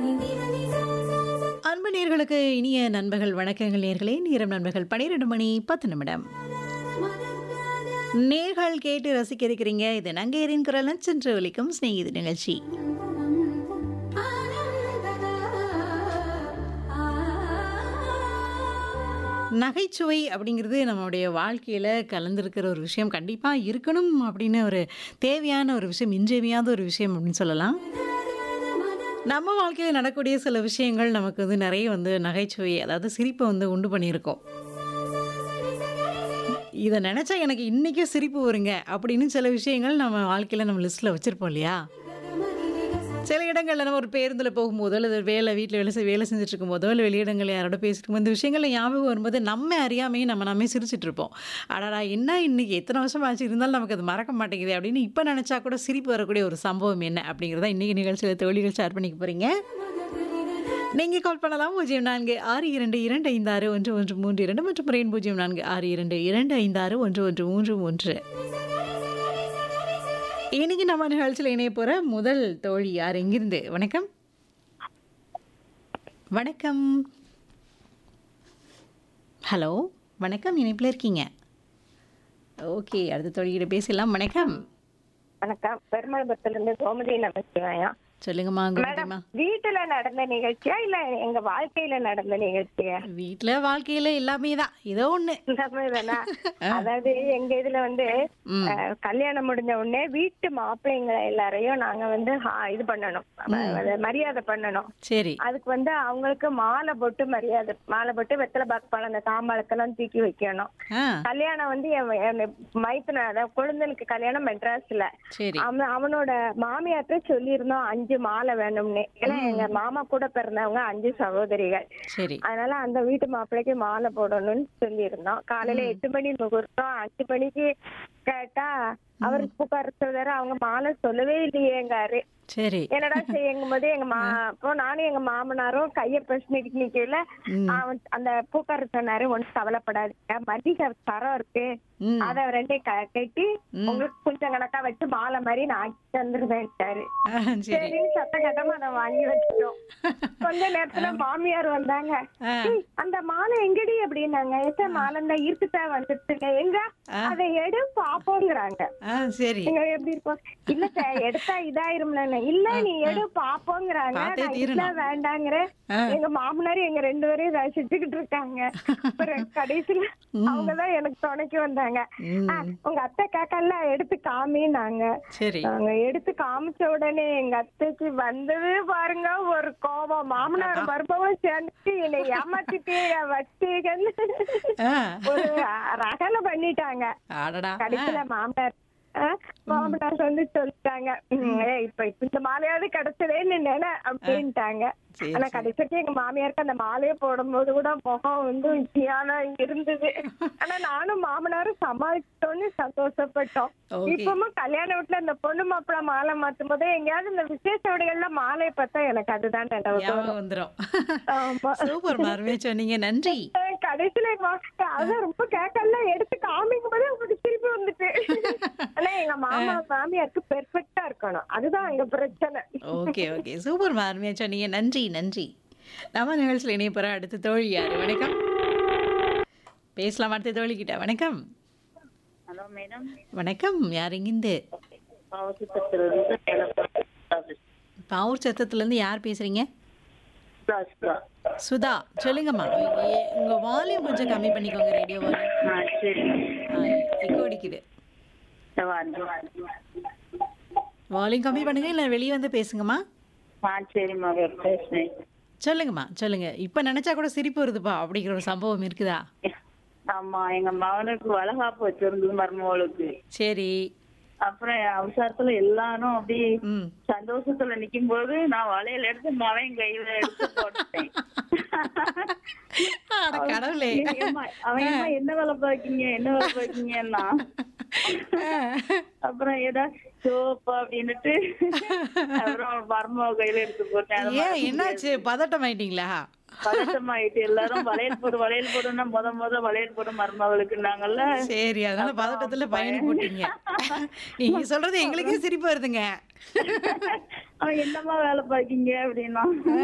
அன்பு நேர்களுக்கு இனிய நண்பர்கள் வணக்கங்கள் நேர்களே நேரம் நண்பர்கள் பன்னிரெண்டு மணி பத்து நிமிடம் நேர்கள் கேட்டு ரசிக்க இருக்கிறீங்க இது நங்கேரின் குரல் சென்று ஒலிக்கும் சிநேகித நிகழ்ச்சி நகைச்சுவை அப்படிங்கிறது நம்மளுடைய வாழ்க்கையில் கலந்துருக்கிற ஒரு விஷயம் கண்டிப்பாக இருக்கணும் அப்படின்னு ஒரு தேவையான ஒரு விஷயம் இன்றியமையாத ஒரு விஷயம் அப்படின்னு சொல்லலாம் நம்ம வாழ்க்கையில் நடக்கக்கூடிய சில விஷயங்கள் நமக்கு வந்து நிறைய வந்து நகைச்சுவை அதாவது சிரிப்பை வந்து உண்டு பண்ணியிருக்கோம் இதை நினச்சா எனக்கு இன்றைக்கும் சிரிப்பு வருங்க அப்படின்னு சில விஷயங்கள் நம்ம வாழ்க்கையில் நம்ம லிஸ்ட்டில் வச்சுருப்போம் இல்லையா சில இடங்களில் நம்ம ஒரு பேருந்தில் போகும்போதோ அல்லது வேலை வீட்டில் வேலை செய் வேலை செஞ்சுட்டு இருக்கும்போதோ இல்லை வெளியிடங்களில் யாரோட பேசிட்டு இருக்கும்போது இந்த விஷயங்கள் ஞாபகம் வரும்போது நம்ம அறியாமையே நம்ம நாமே சிரிச்சிட்டு இருப்போம் அடடா என்ன இன்னைக்கு எத்தனை வருஷம் ஆச்சு இருந்தாலும் நமக்கு அது மறக்க மாட்டேங்குது அப்படின்னு இப்போ நினச்சா கூட சிரிப்பு வரக்கூடிய ஒரு சம்பவம் என்ன அப்படிங்கிறத இன்றைக்கி நிகழ்ச்சியில் தோழிகள் ஷேர் பண்ணிக்க போகிறீங்க நீங்கள் கால் பண்ணலாம் பூஜ்ஜியம் நான்கு ஆறு இரண்டு இரண்டு ஐந்து ஆறு ஒன்று ஒன்று மூன்று இரண்டு மற்றும் முறையின் பூஜ்ஜியம் நான்கு ஆறு இரண்டு இரண்டு ஐந்து ஆறு ஒன்று ஒன்று மூன்று மூன்று இன்னைக்கு நம்ம நிகழ்ச்சியில் இணைய போகிற முதல் தோழி யார் எங்கிருந்து வணக்கம் வணக்கம் ஹலோ வணக்கம் இணைப்பில் இருக்கீங்க ஓகே அடுத்த தோழிகிட்ட பேசலாம் வணக்கம் வணக்கம் பெருமாள்புரத்துல இருந்து கோமதி நமச்சிவாயா சொல்லுங்கம்மா மேடம் கோமதிமா வீட்டுல நடந்த நிகழ்ச்சியா இல்ல எங்க வாழ்க்கையில நடந்த நிகழ்ச்சியா வீட்டில் வாழ்க்கையில் எல்லாமே தான் ஏதோ ஒன்று இந்த மாதிரிதானா? அதாவது எங்க இதுல வந்து ம். அஹ், கல்யாணம் முடிஞ்ச உடனே வீட்டு மாப்பிள்ளைங்க எல்லாரையும் நாங்க வந்து ஹா- இது பண்ணணும் அஹ், மரியாதை பண்ணணும் சரி அதுக்கு வந்து அவங்களுக்கு மாலை போட்டு மரியாதை மாலை போட்டு வெத்தலை பாக்கு பழம் அந்த தாம்பாளத்தெல்லாம் தூக்கி வைக்கணும் ஆ கல்யாணம் வந்து என் என் மைத்தன அதாவது குழந்தைனுக்கு கல்யாணம் மெட்ராஸ்ல சரி அவன் அவனோட மாமியார்ட்ட சொல்லியிருந்தோம் அஞ்சு மாலை வேணும்னு ஏன்னா எங்க மாமா கூட பிறந்தவங்க அஞ்சு சகோதரிகள் சரி அதனால அந்த வீட்டு மாப்பிள்ளைக்கு மாலை போடணும்னு சொல்லியிருந்தோம் காலையில எட்டு மணி முகூர்த்தம் அஞ்சு மணிக்கு கேட்டா அவருக்கு புகார் சொல்றாரு அவங்க மாலை சொல்லவே இல்லையேங்காரு சரி என்னடா செய்யுங்கும் போது எங்க மா அப்போ நானும் எங்க மாமனாரும் கைய பிரச்சனைக்கு நிக்கல ம். அவன் அந்த பூக்கார சொன்னாரு ஒன்னும் கவலைப்படாதீங்க மல்லிகை தரம் இருக்கு ம் அத ரெண்டையும் க- கட்டி உங்களுக்கு கொஞ்சம் கணக்கா வச்சு மாலை மாதிரி நான் ஆக்கி தந்துருவேன்ட்டாரு ஆ, சரி சரின்னு சத்த கட்டமா அதை வாங்கி வச்சிட்டோம் கொஞ்ச நேரத்துல மாமியார் வந்தாங்க ஆ. "ஏய், அந்த மாலை எங்கடி அப்படின்னாங்க எத்த மாலை இந்த இருக்குதான் வந்துருச்சுங்க எங்க அதை எடு பாப்போங்கிறாங்க ஆ சரி நீங்க எப்படி இருப்போம் இல்ல சார் எடுத்தா இதாயிரும்ல இல்ல நீ எடு பாப்போங்கிறாங்க பார்த்தே நான் தீரணும். இல்ல வேண்டாங்கிற ஆ. எங்க மாமனார் எங்க ரெண்டு பேரையும் ரசிச்சுக்கிட்டு இருக்காங்க அப்புறம் கடைசியில அவங்கதான் எனக்கு துணைக்கு வந்தாங்க ம். "ஆ, உங்க அத்தை கேக்கல எடுத்து காமின்னாங்க சரி நாங்க எடுத்து காமிச்ச உடனே எங்க அத்தைக்கு வந்தது பாருங்க ஒரு கோபம் மாமனார் மருமகம் சேர்ந்து என்னை ஏமாத்திட்டு வச்சுக்கன்னு ஆ ஒரு ரகலை பண்ணிட்டாங்க அடடா கடைசியில மாமனார் ஆ, மாமனார் வந்து சொல்லிட்டாங்க "ம், ஏய், இப்ப இப்ப இந்த மாலையாவது கிடைச்சதேன்னு நினை அப்படின்ட்டாங்க சரி, ஆனா சரி. கடைசிக்கு எங்க மாமியாருக்கு அந்த மாலையை போடும்போது கூட முகம் வந்து வித்தியானா இருந்தது ஆனா நானும் மாமனாரும் சமாளிச்சிட்டோம்னு சந்தோஷப்பட்டோம் Okay. இப்பவும் கல்யாண வீட்டுல இந்த பொண்ணு மாப்பிள்ள மாலை மாத்தும் போது எங்கேயாவது இந்த விசேஷ விடைகள்ல மாலையை பார்த்தா எனக்கு அதுதான் நினைவு வரும். ஞாபகம் வந்துடும் ஆமா சூப்பர் அருமையா சொன்னீங்க நன்றி அஹ் கடைசியில எங்க மா- அதான் ரொம்ப கேட்கல எடுத்து காமிக்கும் போது உங்களுக்கு திருப்பி வந்துட்டு ஆனா எங்க மாமா மாமியாருக்கு பெர்ஃபெக்ட்டா இருக்கணும் அதுதான் எங்க பிரச்சனை ஓகே ஓகே சூப்பர் அருமையா சொன்னீங்க நன்றி நன்றி நம்ம நிகழ்ச்சியில் இணைய போகிற அடுத்த தோழி யார் வணக்கம் பேசலாம் அடுத்த தோழி கிட்ட வணக்கம் ஹலோ மேடம் வணக்கம் யார் எங்கிருந்து பாவசித்திலிருந்து பாவூர் சத்தத்துலேருந்து யார் பேசுறீங்க சுதா சுதா சொல்லுங்கம்மா ஏ- உங்க வால்யூம் கொஞ்சம் கம்மி பண்ணிக்கோங்க ரேடியோ வால்யூம் ஆ சரி எக்கோ அடிக்குது வாங்க வால்யூம் கம்மி பண்ணுங்க இல்லை வெளியே வந்து பேசுங்கம்மா ஆ சரிம்மா பேசுறேன் சொல்லுங்கம்மா சொல்லுங்க இப்போ நினைச்சா கூட சிரிப்பு வருதுப்பா அப்படிங்கிற ஒரு சம்பவம் இருக்குதா ஆமா எங்க மகனுக்கு வளகாப்பு வச்சிருந்தது மருமகளுக்கு சரி அப்புறம் அவசரத்துல எல்லாரும் அப்படி ம் சந்தோஷத்துல நிக்கும் போது நான் வளையல் எடுத்து மவன் கையில எடுத்து போட்டேன் அட கடவுளே ஏம்மா, அவன் ஏம்மா என்ன வேலை பாக்கீங்க என்ன வேலை பாக்கீங்கன்னா அப்புறம் ஏதா சோப்பா அப்படின்னுட்டு அப்புறம் மருமக கையில எடுத்து போட்டேன் அது ஏன் என்னாச்சு பதட்டம் ஆயிட்டீங்களா பதட்டமாயிட்டு எல்லாரும் வளையல் போடு வளையல் போடுன்னா முத முத வளையல் போடு மருமகளுக்குன்னாங்கல்ல சரி அதனால பதட்டத்துல பயணி போட்டீங்க நீங்க சொல்றது எங்களுக்கே சிரிப்பு வருதுங்க அவன் என்னம்மா வேலை பாக்கீங்க அப்படின்னா